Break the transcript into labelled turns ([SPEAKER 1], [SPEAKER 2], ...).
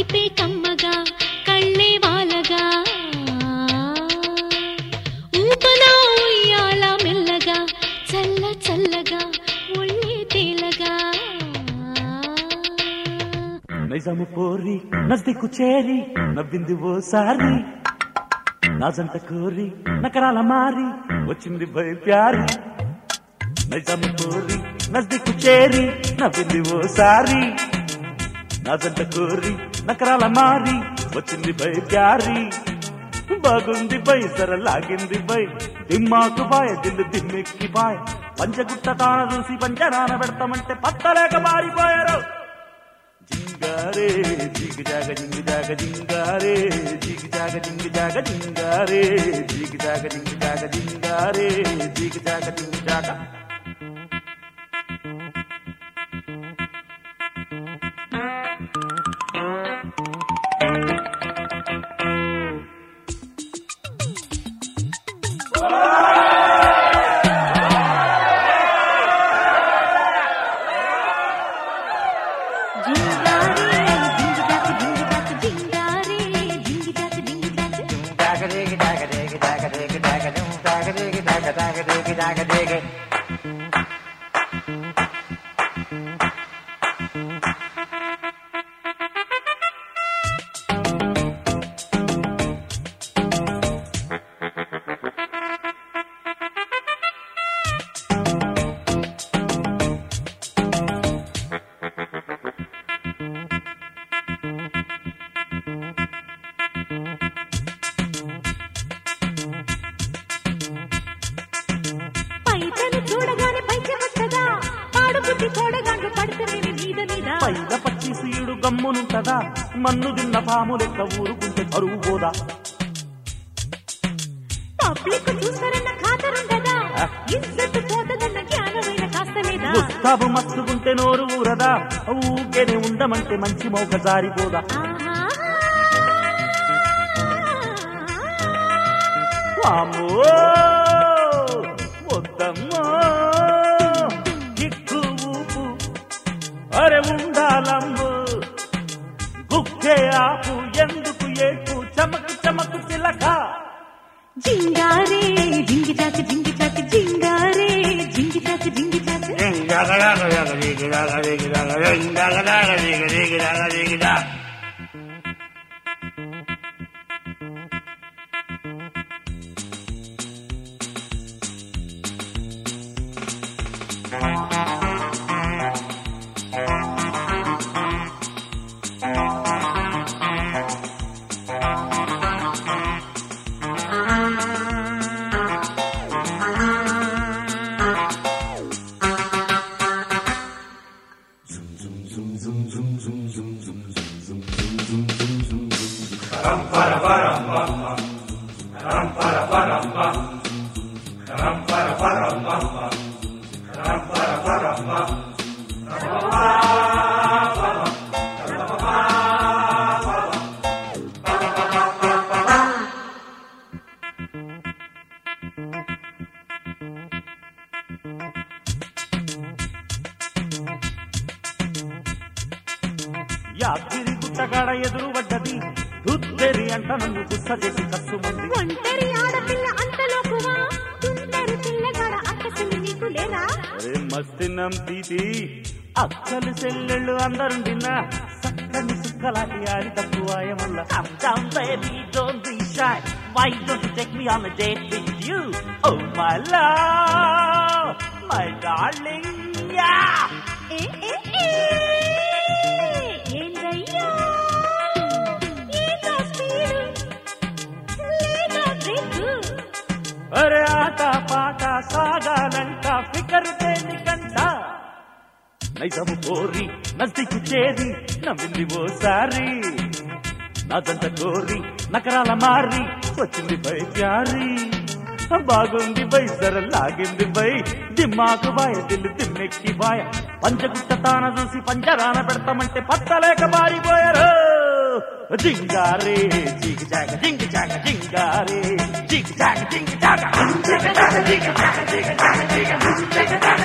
[SPEAKER 1] తీపే కమ్మగా కళ్ళే వాలగా ఊపనా ఉయ్యాల మెల్లగా చల్ల చల్లగా ఒళ్ళే తేలగా
[SPEAKER 2] నైజాము పోరి నజ్దికు చేరి నవ్వింది ఓసారి నా జంట కోరి నకరాల మారి వచ్చింది భయ ప్యారి నైజాము పోరి నజ్దికు చేరి నవ్వింది ఓసారి నా జంట కోరి నకరాల మారి వచ్చింది భయ ప్యారి బాగుంది బై సర లాగింది బై దిమ్మాకు బాయ దిల్లు దిమ్మెక్కి బాయ్ పంచగుట్ట తాన చూసి పంచనాన పెడతామంటే పత్తలేక మారిపోయారు జింగారే జిగ్ జాగ జింగ్ జాగ జింగారే జిగ్ జాగ జింగ్ జాగ జింగారే జిగ్ జాగ జింగ్ జాగ జింగారే జిగ్ జాగ జింగ్ జాగ
[SPEAKER 1] జింగారే జింగిజాక జింగిజాక జింగారే జింగిజాక జింగిజాక పైతను చూడగానే పైచెమట్టగా పాడుబుద్ధి కోడగాండ్లు పడుతుంది మీద మీద
[SPEAKER 2] పైన పచ్చి సీడు గమ్మునుంటదా మన్ను తిన్న పాము లెక్క ఊరుకుంటే కరువు పోదా
[SPEAKER 1] పబ్లిక్ చూస్తారన్న ఖాతరుండదా ఇజ్జత్ పోతదన్న జ్ఞానమైన కాస్త లేదా
[SPEAKER 2] ముస్తాబు మస్తుకుంటే నోరు ఊరదా ఊకేనే ఉండమంటే మంచి మౌక జారిపోదా
[SPEAKER 1] ఆహా.
[SPEAKER 2] వామ్మో వద్దమ్మో కిక్కు ఊపు అరే ఉండాలమ్ము గుక్కే ఆపు ఎందుకు ఏపు చమకు చమకు చిలక
[SPEAKER 1] జింగారే జింగి చాక జింగి చాక జింగారే జింగి చాక జింగి చాక
[SPEAKER 2] యాత్రి గుట్టగాడ ఎదురు పడ్డది దుత్తెరి అంట నన్ను గుస్స చేసి కస్సు మంది
[SPEAKER 1] ఒంటరి ఆడపిల్ల అంతలోకువా తుంటరి పిల్లగాడ అక్కసలు నీకు లేరా
[SPEAKER 2] అరే మస్తినం తీతి అక్కలు చెల్లెళ్ళు అందరుండిన చక్కని సుక్కలాంటి ఆడి తక్కువాయ మల్ల Calm down baby don't be shy Why don't you take me on a date with you Oh my love My darling yeah
[SPEAKER 1] ఏ ఏ ఏ ఏందయ్యా ఏదో స్పీడు లేదో బ్రేకు
[SPEAKER 2] అరే ఆట పాట సాగాలంట ఫికరు దేనికంట నైజము కోరి నజ్దికు చేరి నవ్వింది ఓసారి నా జంట కోరి నకరాల మారి వచ్చింది బై ప్యారి బాగుంది బై సర లాగింది బై దిమ్మాకు బాయ దిల్లు దిమ్మెక్కి బాయ పంచగుట్ట తాన చూసి పంచరాన పెడతామంటే పత్తలేక మారిపోయారు జింగారే జిగ్ జాగ జింగ్ జాగ జింగారే జిగ్ జాగ జింగ్ జాగ జింగ్ జాగ జింగ్ జాగ జింగ్ జాగ జింగ్ జాగ